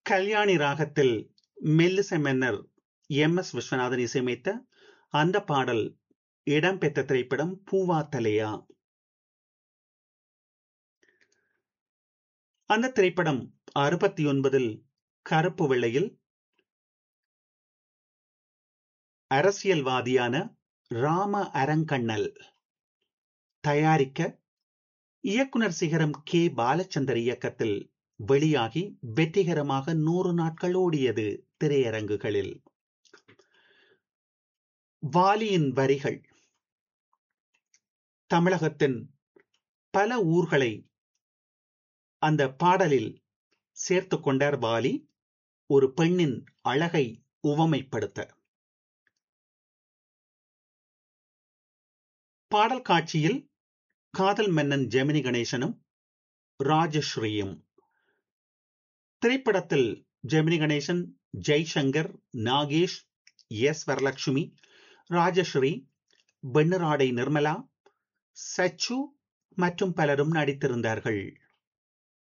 கல்யாணி ராகத்தில் மெல்லிசை மன்னர் எம் எஸ் விஸ்வநாதன் இசையமைத்த அந்த பாடல் இடம்பெற்ற திரைப்படம் பூவா தலையா அந்த திரைப்படம் அறுபத்தி ஒன்பதில் கருப்பு வெள்ளையில் அரசியல்வாதியான ராம அரங்கண்ணல் தயாரிக்க இயக்குனர் சிகரம் கே பாலச்சந்தர் இயக்கத்தில் வெளியாகி வெற்றிகரமாக நூறு நாட்கள் ஓடியது திரையரங்குகளில் வாலியின் வரிகள் தமிழகத்தின் பல ஊர்களை அந்த பாடலில் சேர்த்து கொண்டார் வாலி ஒரு பெண்ணின் அழகை உவமைப்படுத்த பாடல் காட்சியில் காதல் மன்னன் ஜெமினி கணேசனும் ராஜஸ்ரீயும் திரைப்படத்தில் ஜெமினி கணேசன் ஜெய்சங்கர் நாகேஷ் எஸ் வரலட்சுமி ராஜஸ்ரீ வெண்ணிராடை நிர்மலா சச்சு மற்றும் பலரும் நடித்திருந்தார்கள்